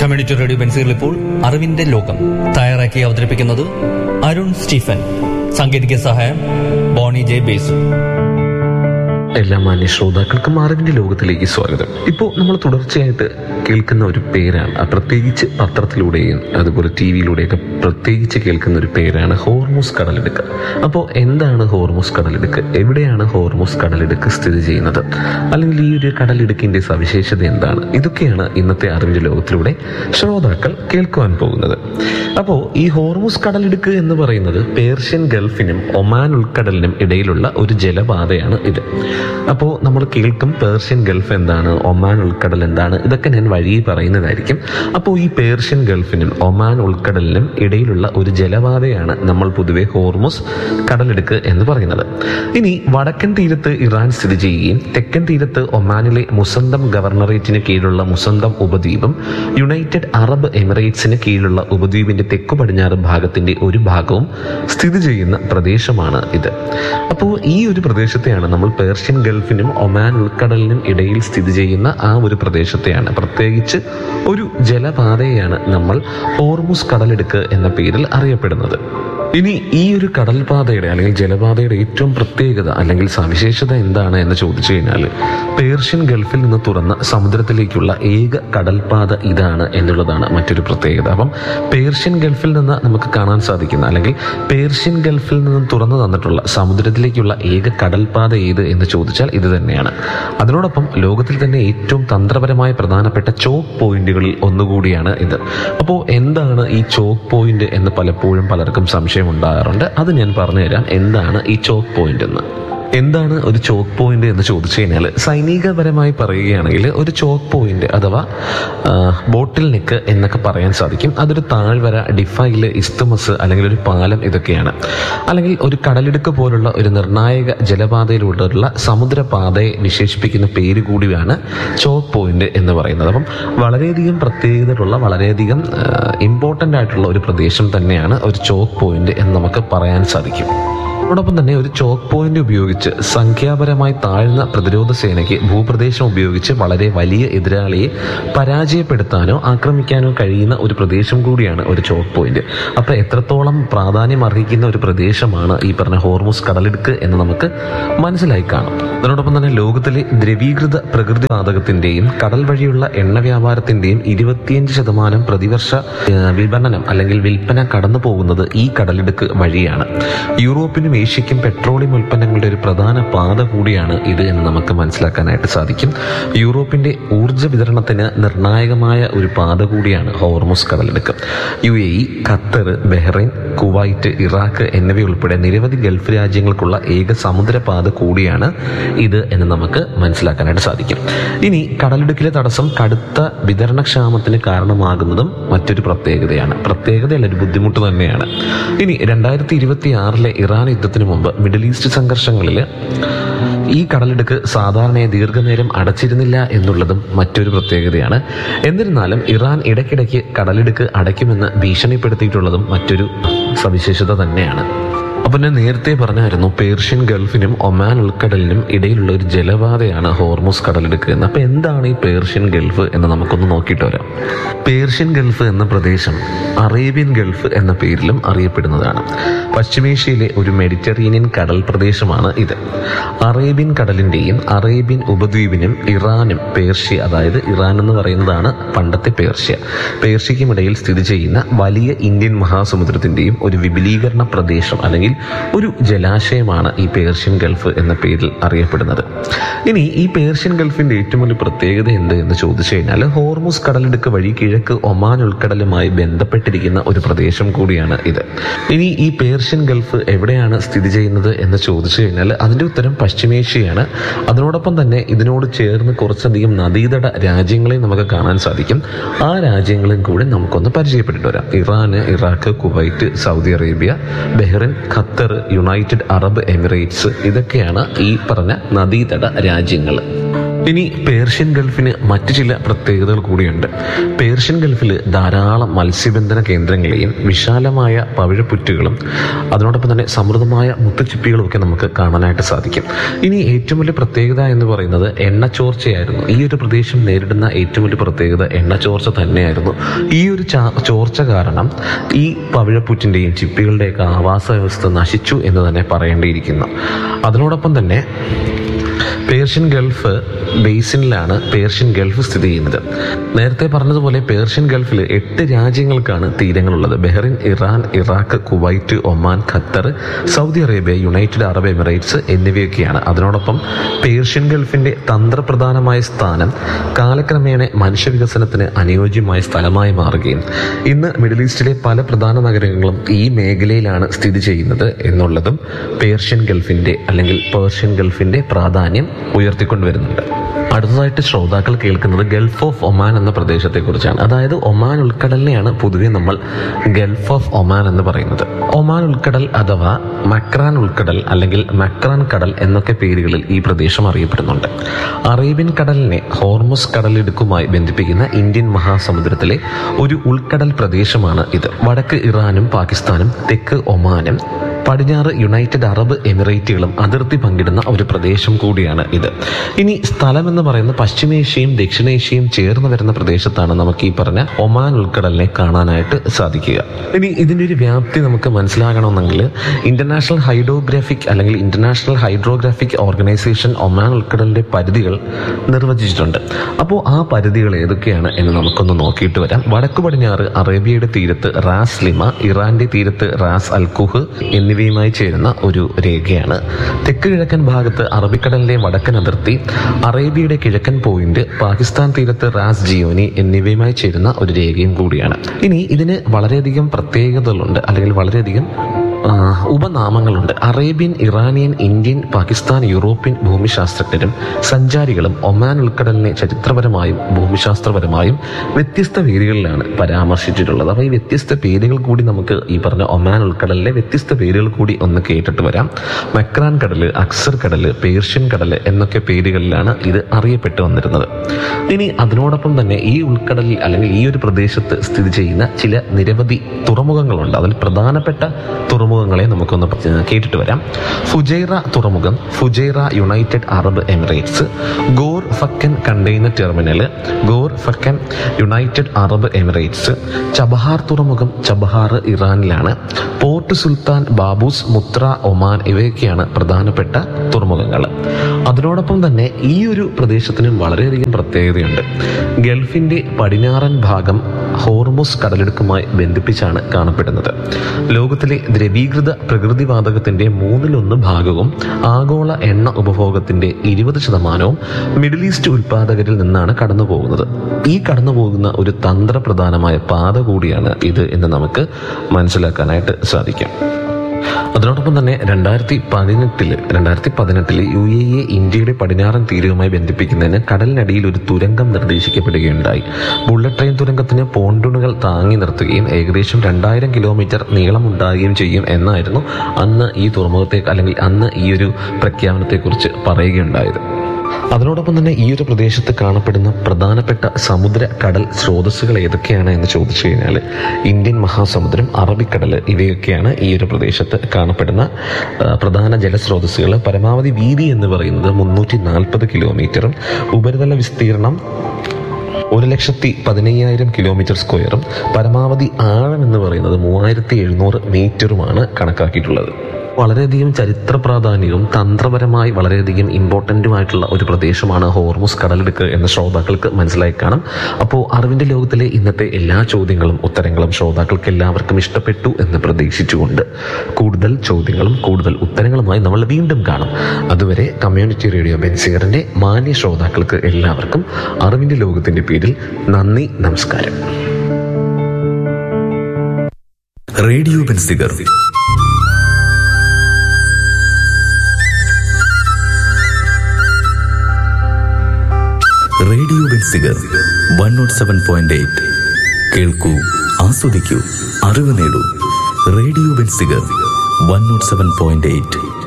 community radio ബെൻസിൽ ഇപ്പോൾ അറിവിന്റെ ലോകം തയ്യാറാക്കി അവതരിപ്പിക്കുന്നത് അരുൺ സ്റ്റീഫൻ സാങ്കേതിക സഹായം ബോണി ജെ ബേസു എല്ലാ മാന്യ ശ്രോതാക്കൾക്കും അറിവിന്റെ ലോകത്തിലേക്ക് സ്വാഗതം ഇപ്പോൾ നമ്മൾ തുടർച്ചയായിട്ട് കേൾക്കുന്ന ഒരു പേരാണ് ആ പ്രത്യേകിച്ച് പത്രത്തിലൂടെയും അതുപോലെ ടി വിയിലൂടെയൊക്കെ പ്രത്യേകിച്ച് കേൾക്കുന്ന ഒരു പേരാണ് ഹോർമോസ് കടലിടുക്ക് അപ്പോൾ എന്താണ് ഹോർമോസ് കടലിടുക്ക് എവിടെയാണ് ഹോർമോസ് കടലിടുക്ക് സ്ഥിതി ചെയ്യുന്നത് അല്ലെങ്കിൽ ഈ ഒരു കടലിടുക്കിന്റെ സവിശേഷത എന്താണ് ഇതൊക്കെയാണ് ഇന്നത്തെ അറിവിന്റെ ലോകത്തിലൂടെ ശ്രോതാക്കൾ കേൾക്കുവാൻ പോകുന്നത് അപ്പോൾ ഈ ഹോർമോസ് കടലിടുക്ക് എന്ന് പറയുന്നത് പേർഷ്യൻ ഗൾഫിനും ഒമാൻ ഉൾക്കടലിനും ഇടയിലുള്ള ഒരു ജലപാതയാണ് ഇത് അപ്പോൾ നമ്മൾ കേൾക്കും പേർഷ്യൻ ഗൾഫ് എന്താണ് ഒമാൻ ഉൾക്കടൽ എന്താണ് ഇതൊക്കെ ഞാൻ വഴിയെ പറയുന്നതായിരിക്കും അപ്പോൾ ഈ പേർഷ്യൻ ഗൾഫിനും ഒമാൻ ഉൾക്കടലിനും ഇടയിലുള്ള ഒരു ജലപാതയാണ് നമ്മൾ പൊതുവെ ഹോർമോസ് കടലിടുക്ക് എന്ന് പറയുന്നത് ഇനി വടക്കൻ തീരത്ത് ഇറാൻ സ്ഥിതി ചെയ്യുകയും തെക്കൻ തീരത്ത് ഒമാനിലെ മുസന്തം ഗവർണറേറ്റിന് കീഴിലുള്ള മുസന്തം ഉപദ്വീപും യുണൈറ്റഡ് അറബ് എമിറേറ്റ്സിന് കീഴിലുള്ള ഉപദ്വീപിന്റെ തെക്കു പടിഞ്ഞാറ് ഭാഗത്തിന്റെ ഒരു ഭാഗവും സ്ഥിതി ചെയ്യുന്ന പ്രദേശമാണ് ഇത് അപ്പോൾ ഈ ഒരു പ്രദേശത്തെയാണ് നമ്മൾ പേർഷ്യൻ ഗൾഫിനും ഒമാൻ ഉൾക്കടലിനും ഇടയിൽ സ്ഥിതി ചെയ്യുന്ന ആ ഒരു പ്രദേശത്തെയാണ് പ്രത്യേകിച്ച് ഒരു ജലപാതയെയാണ് നമ്മൾ ഹോർമുസ് കടലെടുക്ക് എന്ന പേരിൽ അറിയപ്പെടുന്നത് ഇനി ഈ ഒരു കടൽപാതയുടെ അല്ലെങ്കിൽ ജലപാതയുടെ ഏറ്റവും പ്രത്യേകത അല്ലെങ്കിൽ സവിശേഷത എന്താണ് എന്ന് ചോദിച്ചു കഴിഞ്ഞാൽ പേർഷ്യൻ ഗൾഫിൽ നിന്ന് തുറന്ന സമുദ്രത്തിലേക്കുള്ള ഏക കടൽപാത ഇതാണ് എന്നുള്ളതാണ് മറ്റൊരു പ്രത്യേകത അപ്പം പേർഷ്യൻ ഗൾഫിൽ നിന്ന് നമുക്ക് കാണാൻ സാധിക്കുന്ന അല്ലെങ്കിൽ പേർഷ്യൻ ഗൾഫിൽ നിന്ന് തുറന്നു തന്നിട്ടുള്ള സമുദ്രത്തിലേക്കുള്ള ഏക കടൽപാത ഏത് എന്ന് ചോദിച്ചാൽ ഇത് തന്നെയാണ് അതിനോടൊപ്പം ലോകത്തിൽ തന്നെ ഏറ്റവും തന്ത്രപരമായ പ്രധാനപ്പെട്ട ചോക്ക് പോയിന്റുകളിൽ ഒന്നുകൂടിയാണ് ഇത് അപ്പോൾ എന്താണ് ഈ ചോക്ക് പോയിന്റ് എന്ന് പലപ്പോഴും പലർക്കും സംശയം ഉണ്ടാകാറുണ്ട് അത് ഞാൻ പറഞ്ഞുതരാം എന്താണ് ഈ ചോക്ക് പോയിന്റ് എന്ന് എന്താണ് ഒരു ചോക്ക് പോയിന്റ് എന്ന് ചോദിച്ചു കഴിഞ്ഞാൽ സൈനികപരമായി പറയുകയാണെങ്കിൽ ഒരു ചോക്ക് പോയിന്റ് അഥവാ ബോട്ടിൽ നെക്ക് എന്നൊക്കെ പറയാൻ സാധിക്കും അതൊരു താഴ്വര ഡിഫൈല് ഇസ്തുമസ് അല്ലെങ്കിൽ ഒരു പാലം ഇതൊക്കെയാണ് അല്ലെങ്കിൽ ഒരു കടലിടുക്ക് പോലുള്ള ഒരു നിർണായക ജലപാതയിലൂടെയുള്ള സമുദ്രപാതയെ വിശേഷിപ്പിക്കുന്ന പേര് കൂടിയാണ് ചോക്ക് പോയിന്റ് എന്ന് പറയുന്നത് അപ്പം വളരെയധികം പ്രത്യേകതയുള്ള വളരെയധികം ഇമ്പോർട്ടൻ്റ് ആയിട്ടുള്ള ഒരു പ്രദേശം തന്നെയാണ് ഒരു ചോക്ക് പോയിന്റ് എന്ന് നമുക്ക് പറയാൻ സാധിക്കും അതോടൊപ്പം തന്നെ ഒരു ചോക്ക് പോയിന്റ് ഉപയോഗിച്ച് സംഖ്യാപരമായി താഴ്ന്ന പ്രതിരോധ സേനയ്ക്ക് ഭൂപ്രദേശം ഉപയോഗിച്ച് വളരെ വലിയ എതിരാളിയെ പരാജയപ്പെടുത്താനോ ആക്രമിക്കാനോ കഴിയുന്ന ഒരു പ്രദേശം കൂടിയാണ് ഒരു ചോക്ക് പോയിന്റ് അപ്പൊ എത്രത്തോളം പ്രാധാന്യം അർഹിക്കുന്ന ഒരു പ്രദേശമാണ് ഈ പറഞ്ഞ ഹോർമോസ് കടലിടുക്ക് എന്ന് നമുക്ക് മനസ്സിലായി കാണും അതോടൊപ്പം തന്നെ ലോകത്തിലെ ദ്രവീകൃത പ്രകൃതി വാതകത്തിന്റെയും കടൽ വഴിയുള്ള എണ്ണ വ്യാപാരത്തിന്റെയും ഇരുപത്തിയഞ്ച് ശതമാനം പ്രതിവർഷ ഏഹ്, വിപണനം അല്ലെങ്കിൽ വിൽപ്പന കടന്നു പോകുന്നത് ഈ കടലിടുക്ക് വഴിയാണ് യൂറോപ്പിനും ഏഷ്യയ്ക്കും പെട്രോളിയം ഉൽപ്പന്നങ്ങളുടെ ഒരു പ്രധാന പാത കൂടിയാണ് ഇത് എന്ന് നമുക്ക് മനസ്സിലാക്കാനായിട്ട് സാധിക്കും യൂറോപ്പിന്റെ ഊർജ്ജ വിതരണത്തിന് നിർണായകമായ ഒരു പാത കൂടിയാണ് ഹോർമോസ് കടലിടുക്ക് U A E Qatar Bahrain Kuwait Iraq എന്നിവയുൾപ്പെടെ നിരവധി ഗൾഫ് രാജ്യങ്ങൾക്കുള്ള ഏക സമുദ്രപാത കൂടിയാണ് ഇത് എന്ന് നമുക്ക് മനസ്സിലാക്കാനായിട്ട് സാധിക്കും ഇനി കടലിടുക്കിലെ തടസ്സം കടുത്ത വിതരണക്ഷാമത്തിന് കാരണമാകുന്നതും മറ്റൊരു പ്രത്യേകതയാണ് പ്രത്യേകതയല്ല ഒരു ബുദ്ധിമുട്ട് തന്നെയാണ് ഇനി രണ്ടായിരത്തി ഇരുപത്തി ആറിലെ ഇറാൻ യുദ്ധത്തിന് മുമ്പ് മിഡിൽ ഈസ്റ്റ് സംഘർഷങ്ങളിൽ ഈ കടലിടുക്ക് സാധാരണയായി ദീർഘനേരം അടച്ചിരുന്നില്ല എന്നുള്ളതും മറ്റൊരു പ്രത്യേകതയാണ് എന്നിരുന്നാലും ഇറാൻ ഇടയ്ക്കിടയ്ക്ക് കടലിടുക്ക് അടയ്ക്കുമെന്ന് ഭീഷണിപ്പെടുത്തിയിട്ടുള്ളതും മറ്റൊരു സവിശേഷത തന്നെയാണ് അപ്പൊ ഞാൻ നേരത്തെ പറഞ്ഞായിരുന്നു പേർഷ്യൻ ഗൾഫിനും ഒമാൻ ഉൾക്കടലിനും ഇടയിലുള്ള ഒരു ജലപാതയാണ് ഹോർമോസ് കടലിടുക്ക് എന്ന് അപ്പൊ എന്താണ് ഈ പേർഷ്യൻ ഗൾഫ് എന്ന് നമുക്കൊന്ന് നോക്കിയിട്ട് വരാം പേർഷ്യൻ ഗൾഫ് എന്ന പ്രദേശം അറേബ്യൻ ഗൾഫ് എന്ന പേരിലും അറിയപ്പെടുന്നതാണ് പശ്ചിമേഷ്യയിലെ ഒരു മെഡിറ്ററേനിയൻ കടൽ പ്രദേശമാണ് ഇത് അറേബ്യൻ കടലിന്റെയും അറേബ്യൻ ഉപദ്വീപിനും ഇറാനും പേർഷ്യ അതായത് ഇറാൻ എന്ന് പറയുന്നതാണ് പണ്ടത്തെ പേർഷ്യ പേർഷ്യയ്ക്കുമിടയിൽ സ്ഥിതി ചെയ്യുന്ന വലിയ ഇന്ത്യൻ മഹാസമുദ്രത്തിന്റെയും ഒരു വിപുലീകരണ പ്രദേശം അല്ലെങ്കിൽ ഒരു ജലാശയമാണ് ഈ പേർഷ്യൻ ഗൾഫ് എന്ന പേരിൽ അറിയപ്പെടുന്നത് ഇനി ഈ പേർഷ്യൻ ഗൾഫിന്റെ ഏറ്റവും വലിയ പ്രത്യേകത എന്ത് എന്ന് ചോദിച്ചു കഴിഞ്ഞാൽ ഹോർമുസ് കടലിടുക്ക് വഴി കിഴക്ക് ഒമാൻ ഉൾക്കടലുമായി ബന്ധപ്പെട്ടിരിക്കുന്ന ഒരു പ്രദേശം കൂടിയാണ് ഇത് ഇനി ഈ പേർഷ്യൻ ഗൾഫ് എവിടെയാണ് സ്ഥിതി ചെയ്യുന്നത് എന്ന് ചോദിച്ചു കഴിഞ്ഞാൽ അതിന്റെ ഉത്തരം പശ്ചിമേഷ്യയാണ് അതിനോടൊപ്പം തന്നെ ഇതിനോട് ചേർന്ന് കുറച്ചധികം നദീതട രാജ്യങ്ങളെ നമുക്ക് കാണാൻ സാധിക്കും ആ രാജ്യങ്ങളും കൂടി നമുക്കൊന്ന് പരിചയപ്പെട്ടിട്ട് വരാം Iran Iraq Kuwait Saudi Arabia Bahrain Qatar United Arab Emirates ഇതൊക്കെയാണ് ഈ പറഞ്ഞ നദീതട രാജ്യങ്ങൾ ഇനി പേർഷ്യൻ ഗൾഫിന് മറ്റു ചില പ്രത്യേകതകൾ കൂടിയുണ്ട് പേർഷ്യൻ ഗൾഫിൽ ധാരാളം മത്സ്യബന്ധന കേന്ദ്രങ്ങളെയും വിശാലമായ പവിഴപ്പുറ്റുകളും അതിനോടൊപ്പം തന്നെ സമൃദ്ധമായ മുത്തുച്ചിപ്പികളും ഒക്കെ നമുക്ക് കാണാനായിട്ട് സാധിക്കും ഇനി ഏറ്റവും വലിയ പ്രത്യേകത എന്ന് പറയുന്നത് എണ്ണച്ചോർച്ചയായിരുന്നു ഈ ഒരു പ്രദേശം നേരിടുന്ന ഏറ്റവും വലിയ പ്രത്യേകത എണ്ണച്ചോർച്ച തന്നെയായിരുന്നു ഈ ഒരു ചാ- ചോർച്ച കാരണം ഈ പവിഴപ്പുറ്റിൻ്റെയും ചിപ്പികളുടെയൊക്കെ ആവാസ വ്യവസ്ഥ നശിച്ചു എന്ന് തന്നെ പറയേണ്ടിയിരിക്കുന്നു അതിനോടൊപ്പം തന്നെ പേർഷ്യൻ ഗൾഫ് ബേസിനിലാണ് പേർഷ്യൻ ഗൾഫ് സ്ഥിതി ചെയ്യുന്നത് നേരത്തെ പറഞ്ഞതുപോലെ പേർഷ്യൻ ഗൾഫിൽ എട്ട് രാജ്യങ്ങൾക്കാണ് തീരങ്ങളുള്ളത് Bahrain Iran Iraq Kuwait Oman Qatar Saudi Arabia United Arab Emirates എന്നിവയൊക്കെയാണ് അതിനോടൊപ്പം പേർഷ്യൻ ഗൾഫിന്റെ തന്ത്രപ്രധാനമായ സ്ഥാനം കാലക്രമേണ മനുഷ്യവികസനത്തിന് അനുയോജ്യമായ സ്ഥലമായി മാറുകയും ഇന്ന് മിഡിൽ ഈസ്റ്റിലെ പല പ്രധാന നഗരങ്ങളും ഈ മേഖലയിലാണ് സ്ഥിതി ചെയ്യുന്നത് എന്നുള്ളതും പേർഷ്യൻ ഗൾഫിന്റെ അല്ലെങ്കിൽ പേർഷ്യൻ ഗൾഫിന്റെ പ്രാധാന്യം ഉയർത്തിക്കൊണ്ടുവരുന്നുണ്ട് അടുത്തതായിട്ട് ശ്രോതാക്കൾ കേൾക്കുന്നത് ഗൾഫ് ഓഫ് ഒമാൻ എന്ന പ്രദേശത്തെ കുറിച്ചാണ് അതായത് ഒമാൻ ഉൾക്കടലിനെയാണ് പൊതുവെ നമ്മൾ ഗൾഫ് ഓഫ് ഒമാൻ എന്ന് പറയുന്നത് ഒമാൻ ഉൾക്കടൽ അഥവാ മക്രാൻ ഉൾക്കടൽ അല്ലെങ്കിൽ മക്രാൻ കടൽ എന്നൊക്കെ പേരുകളിൽ ഈ പ്രദേശം അറിയപ്പെടുന്നുണ്ട് അറേബ്യൻ കടലിനെ ഹോർമുസ് കടലിടുക്കുമായി ബന്ധിപ്പിക്കുന്ന ഇന്ത്യൻ മഹാസമുദ്രത്തിലെ ഒരു ഉൾക്കടൽ പ്രദേശമാണ് ഇത് വടക്ക് ഇറാനും പാകിസ്ഥാനും തെക്ക് ഒമാനും പടിഞ്ഞാറ് യുണൈറ്റഡ് അറബ് എമിറേറ്റുകളും അതിർത്തി പങ്കിടുന്ന ഒരു പ്രദേശം കൂടിയാണ് ഇത് ഇനി സ്ഥലം എന്ന് പറയുന്നത് പശ്ചിമേഷ്യയും ദക്ഷിണേഷ്യയും ചേർന്ന് വരുന്ന പ്രദേശത്താണ് നമുക്ക് ഈ പറഞ്ഞ ഒമാൻ ഉൾക്കടലിനെ കാണാനായിട്ട് സാധിക്കുക ഇനി ഇതിൻ്റെ ഒരു വ്യാപ്തി നമുക്ക് മനസ്സിലാകണമെന്നെങ്കിൽ ഇന്റർനാഷണൽ ഹൈഡ്രോഗ്രാഫിക് അല്ലെങ്കിൽ ഇന്റർനാഷണൽ ഹൈഡ്രോഗ്രാഫിക് ഓർഗനൈസേഷൻ ഒമാൻ ഉൾക്കടലിന്റെ പരിധികൾ നിർവചിച്ചിട്ടുണ്ട് അപ്പോൾ ആ പരിധികൾ ഏതൊക്കെയാണ് എന്ന് നമുക്കൊന്ന് നോക്കിയിട്ട് വരാം വടക്കു പടിഞ്ഞാറ് അറേബ്യയുടെ തീരത്ത് റാസ് ലിമ ഇറാന്റെ തീരത്ത് റാസ് അൽകുഹ് എന്നിവയുമായി ചേരുന്ന ഒരു രേഖയാണ് തെക്ക് കിഴക്കൻ ഭാഗത്ത് അറബിക്കടലിലെ വടക്കൻ അതിർത്തി അറേബ്യയുടെ കിഴക്കൻ പോയിന്റ് പാകിസ്ഥാൻ തീരത്ത് റാസ് ജിയോനി എന്നിവയുമായി ചേരുന്ന ഒരു രേഖയും കൂടിയാണ് ഇനി ഇതിന് വളരെയധികം പ്രത്യേകതകളുണ്ട് അല്ലെങ്കിൽ വളരെയധികം ആ, ഉപനാമങ്ങളുണ്ട് Arabian Iranian Indian Pakistan European ഭൂമിശാസ്ത്രജ്ഞരും സഞ്ചാരികളും ഒമാൻ ഉൾക്കടലിനെ ചരിത്രപരമായും ഭൂമിശാസ്ത്രപരമായും വ്യത്യസ്ത പേരുകളിലാണ് പരാമർശിച്ചിട്ടുള്ളത് അപ്പോൾ ഈ വ്യത്യസ്ത പേരുകൾ കൂടി നമുക്ക് ഈ പറഞ്ഞ ഒമാൻ ഉൾക്കടലിലെ വ്യത്യസ്ത പേരുകൾ കൂടി ഒന്ന് കേട്ടിട്ട് വരാം മക്രാൻ കടല് അക്സർ കടല് പേർഷ്യൻ കടല് എന്നൊക്കെ പേരുകളിലാണ് ഇത് അറിയപ്പെട്ടു വന്നിരുന്നത് ഇനി അതിനോടൊപ്പം തന്നെ ഈ ഉൾക്കടലിൽ അല്ലെങ്കിൽ ഈ ഒരു പ്രദേശത്ത് സ്ഥിതി ചെയ്യുന്ന ചില നിരവധി തുറമുഖങ്ങളുണ്ട് അതിൽ പ്രധാനപ്പെട്ട തുറമുഖങ്ങളെ നമുക്കൊന്ന് പ- കേട്ടിട്ട് വരാം ഫുജൈറ തുറമുഖം Fujairah United Arab Emirates Khor Fakkan container terminal Khor Fakkan United Arab Emirates Chabahar തുറമുഖം ചബഹാർ ഇറാനിലാണ് port Sultan Qaboos Mutrah Oman ഇവയൊക്കെയാണ് പ്രധാനപ്പെട്ട തുറമുഖങ്ങൾ അതിനോടൊപ്പം തന്നെ ഈ ഒരു പ്രദേശത്തിന് വളരെയധികം പ്രത്യേകതയുണ്ട് ഗൾഫിന്റെ പടിഞ്ഞാറൻ ഭാഗം ഹോർമുസ് കടലിടുക്കുമായി ബന്ധിപ്പിച്ചാണ് കാണപ്പെടുന്നത് ലോകത്തിലെ ദ്രവീകൃത പ്രകൃതിവാതകത്തിന്റെ മൂന്നിലൊന്ന് ഭാഗവും ആഗോള എണ്ണ ഉപഭോഗത്തിന്റെ ഇരുപത് ശതമാനവും മിഡിൽ ഈസ്റ്റ് ഉൽപാദകരിൽ നിന്നാണ് കടന്നു പോകുന്നത് ഈ കടന്നു പോകുന്ന ഒരു തന്ത്രപ്രധാനമായ പാത കൂടിയാണ് ഇത് എന്ന് നമുക്ക് മനസ്സിലാക്കാനായിട്ട് സാധിക്കും അതിനോടൊപ്പം തന്നെ രണ്ടായിരത്തി പതിനെട്ടില് രണ്ടായിരത്തി പതിനെട്ടില് യു എ എ ഇന്ത്യയുടെ പടിഞ്ഞാറൻ തീരവുമായി ബന്ധിപ്പിക്കുന്നതിന് കടലിനടിയിൽ ഒരു തുരങ്കം നിർദ്ദേശിക്കപ്പെടുകയുണ്ടായി ബുള്ളറ്റ് ട്രെയിൻ തുരങ്കത്തിന് പോണ്ടുണുകൾ താങ്ങി നിർത്തുകയും ഏകദേശം രണ്ടായിരം കിലോമീറ്റർ നീളം ഉണ്ടാകുകയും ചെയ്യും എന്നായിരുന്നു അന്ന് ഈ തുറമുഖത്തെ അല്ലെങ്കിൽ അന്ന് ഈ ഒരു പ്രഖ്യാപനത്തെക്കുറിച്ച് പറയുകയുണ്ടായത് അതിനോടൊപ്പം തന്നെ ഈ ഒരു പ്രദേശത്ത് കാണപ്പെടുന്ന പ്രധാനപ്പെട്ട സമുദ്ര കടൽ സ്രോതസ്സുകൾ ഏതൊക്കെയാണ് എന്ന് ചോദിച്ചു കഴിഞ്ഞാൽ ഇന്ത്യൻ മഹാസമുദ്രം അറബിക്കടൽ ഇവയൊക്കെയാണ് ഈ ഒരു പ്രദേശത്ത് കാണപ്പെടുന്ന ആ, പ്രധാന ജലസ്രോതസ്സുകൾ പരമാവധി വീതി എന്ന് പറയുന്നത് മുന്നൂറ്റി നാൽപ്പത് കിലോമീറ്ററും ഉപരിതല വിസ്തീർണം ഒരു ലക്ഷത്തി പതിനയ്യായിരം കിലോമീറ്റർ സ്ക്വയറും പരമാവധി ആഴം എന്ന് പറയുന്നത് മൂവായിരത്തി എഴുന്നൂറ് മീറ്ററുമാണ് കണക്കാക്കിയിട്ടുള്ളത് വളരെയധികം ചരിത്ര പ്രാധാന്യവും തന്ത്രപരമായി വളരെയധികം ഇമ്പോർട്ടൻറ്റുമായിട്ടുള്ള ഒരു പ്രദേശമാണ് ഹോർമുസ് കടലെടുക്ക് എന്ന ശ്രോതാക്കൾക്ക് മനസ്സിലായി കാണും അപ്പോൾ അറിവിൻ്റെ ലോകത്തിലെ ഇന്നത്തെ എല്ലാ ചോദ്യങ്ങളും ഉത്തരങ്ങളും ശ്രോതാക്കൾക്ക് എല്ലാവർക്കും ഇഷ്ടപ്പെട്ടു എന്ന് പ്രതീക്ഷിച്ചുകൊണ്ട് കൂടുതൽ ചോദ്യങ്ങളും കൂടുതൽ ഉത്തരങ്ങളുമായി നമ്മൾ വീണ്ടും കാണും അതുവരെ കമ്മ്യൂണിറ്റി റേഡിയോ ബെൻസിയറിൻ്റെ മാന്യ ശ്രോതാക്കൾക്ക് എല്ലാവർക്കും അറിവിൻ്റെ ലോകത്തിൻ്റെ പേരിൽ നന്ദി നമസ്കാരം radio Benziger radio Benziger one nought seven point eight കേൾക്കൂ ആസ്വദിക്കൂ അറിവ് നേടൂ radio Benziger one nought seven point eight